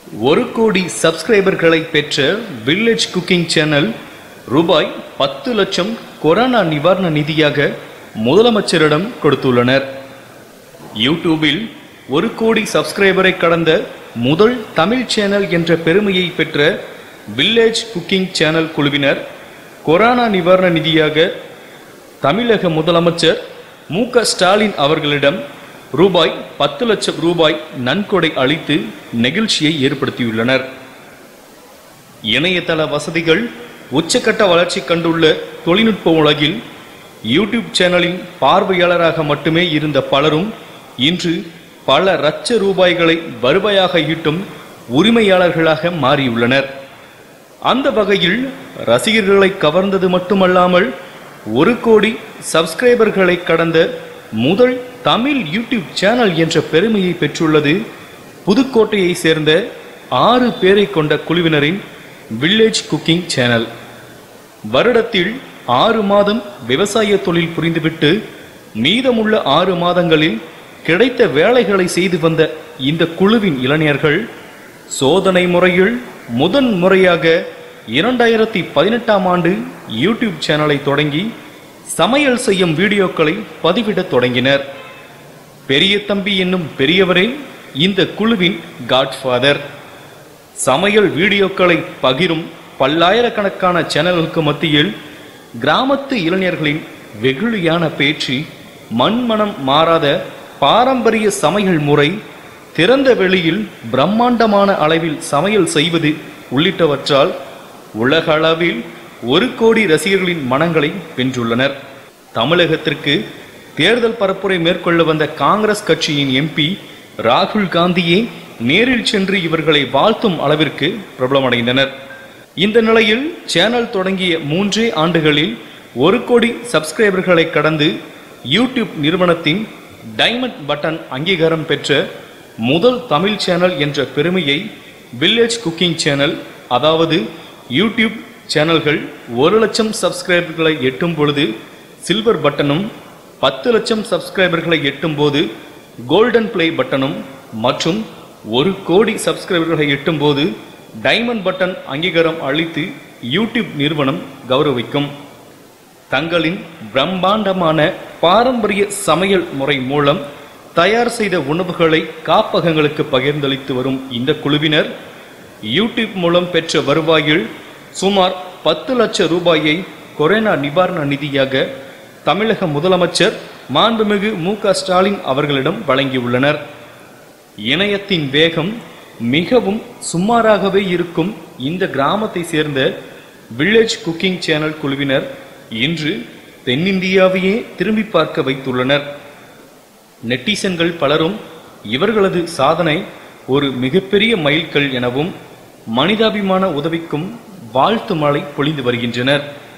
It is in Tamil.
ஒரு கோடி சப்ஸ்கிரைபர்களை பெற்ற வில்லேஜ் குக்கிங் சேனல் ரூபாய் பத்து லட்சம் கொரோனா நிவாரண நிதியாக முதலமைச்சரிடம் கொடுத்துள்ளனர் யூடியூபில் ஒரு கோடி சப்ஸ்கிரைபரை கடந்த முதல் தமிழ் சேனல் என்ற பெருமையை பெற்ற வில்லேஜ் குக்கிங் சேனல் குழுவினர் கொரோனா நிவாரண நிதியாக தமிழக முதலமைச்சர் மு க ஸ்டாலின் அவர்களிடம் ரூபாய் பத்து லட்சம் ரூபாய் நன்கொடை அளித்து நெகிழ்ச்சியை ஏற்படுத்தியுள்ளனர் இணையதள வசதிகள் உச்சக்கட்ட வளர்ச்சி கண்டுள்ள தொழில்நுட்ப உலகில் யூடியூப் சேனலின் பார்வையாளராக மட்டுமே இருந்த பலரும் இன்று பல லட்ச ரூபாய்களை வருவாயாக ஈட்டும் உரிமையாளர்களாக மாறியுள்ளனர் அந்த வகையில் ரசிகர்களை கவர்ந்தது மட்டுமல்லாமல் ஒரு கோடி சப்ஸ்கிரைபர்களை கடந்த முதல் தமிழ் யூடியூப் சேனல் என்ற பெருமையை பெற்றுள்ளது புதுக்கோட்டையை சேர்ந்த ஆறு பேரை கொண்ட குழுவினரின் வில்லேஜ் குக்கிங் சேனல் வருடத்தில் ஆறு மாதம் விவசாய தொழில் புரிந்துவிட்டு மீதமுள்ள ஆறு மாதங்களில் கிடைத்த வேலைகளை செய்து வந்த இந்த குழுவின் இளைஞர்கள் சோதனை முறையில் முதன் முறையாக இரண்டாயிரத்தி பதினெட்டாம் ஆண்டு யூடியூப் சேனலை தொடங்கி சமையல் செய்யும் வீடியோக்களை பதிவிடத் தொடங்கினர் பெரிய தம்பி என்னும் பெரியவரே இந்த குழுவின் காட்ஃபாதர் சமையல் வீடியோக்களை பகிரும் பல்லாயிரக்கணக்கான சேனல்களுக்கு மத்தியில் கிராமத்து இளைஞர்களின் வெகுளியான பேச்சு மண்மனம் மாறாத பாரம்பரிய சமையல் முறை திறந்த வெளியில் பிரம்மாண்டமான அளவில் சமையல் செய்வது உள்ளிட்டவற்றால் உலக அளவில் ஒரு கோடி ரசிகர்களின் மனங்களை வென்றுள்ளனர் தமிழகத்திற்கு தேர்தல் பரப்புரை மேற்கொள்ள வந்த காங்கிரஸ் கட்சியின் எம்பி ராகுல் காந்தியே நேரில் சென்று இவர்களை வாழ்த்தும் அளவிற்கு பிரபலமடைந்தனர் இந்த நிலையில் சேனல் தொடங்கிய மூன்றே ஆண்டுகளில் ஒரு கோடி சப்ஸ்கிரைபர்களை கடந்து யூடியூப் நிறுவனத்தின் டைமண்ட் பட்டன் அங்கீகாரம் பெற்ற முதல் தமிழ் சேனல் என்ற பெருமையை வில்லேஜ் குக்கிங் சேனல் அதாவது யூடியூப் சேனல்கள் ஒரு லட்சம் சப்ஸ்கிரைபர்களை எட்டும் பொழுது சில்வர் பட்டனும் பத்து லட்சம் சப்ஸ்கிரைபர்களை எட்டும் போது கோல்டன் பிளே பட்டனும் மற்றும் ஒரு கோடி சப்ஸ்கிரைபர்களை எட்டும் போது டைமண்ட் பட்டன் அங்கீகாரம் அளித்து யூடியூப் நிறுவனம் கௌரவிக்கும் தங்களின் பிரம்மாண்டமான பாரம்பரிய சமையல் முறை மூலம் தயார் செய்த உணவுகளை காப்பகங்களுக்கு பகிர்ந்தளித்து வரும் இந்த குழுவினர் யூடியூப் மூலம் பெற்ற வருவாயில் சுமார் பத்து லட்சம் ரூபாயை கொரோனா நிவாரண நிதியாக தமிழக முதலமைச்சர் மாண்புமிகு மு க ஸ்டாலின் அவர்களிடம் வழங்கியுள்ளனர் இணையத்தின் வேகம் மிகவும் சுமாராகவே இருக்கும் இந்த கிராமத்தை சேர்ந்த வில்லேஜ் குக்கிங் சேனல் குழுவினர் இன்று தென்னிந்தியாவையே திரும்பி பார்க்க வைத்துள்ளனர் நெட்டிசன்கள் பலரும் இவர்களது சாதனை ஒரு மிகப்பெரிய மைல்கல் எனவும் மனிதாபிமான உதவிக்கும் வாழ்த்து மழை பொழிந்து வருகின்றனர்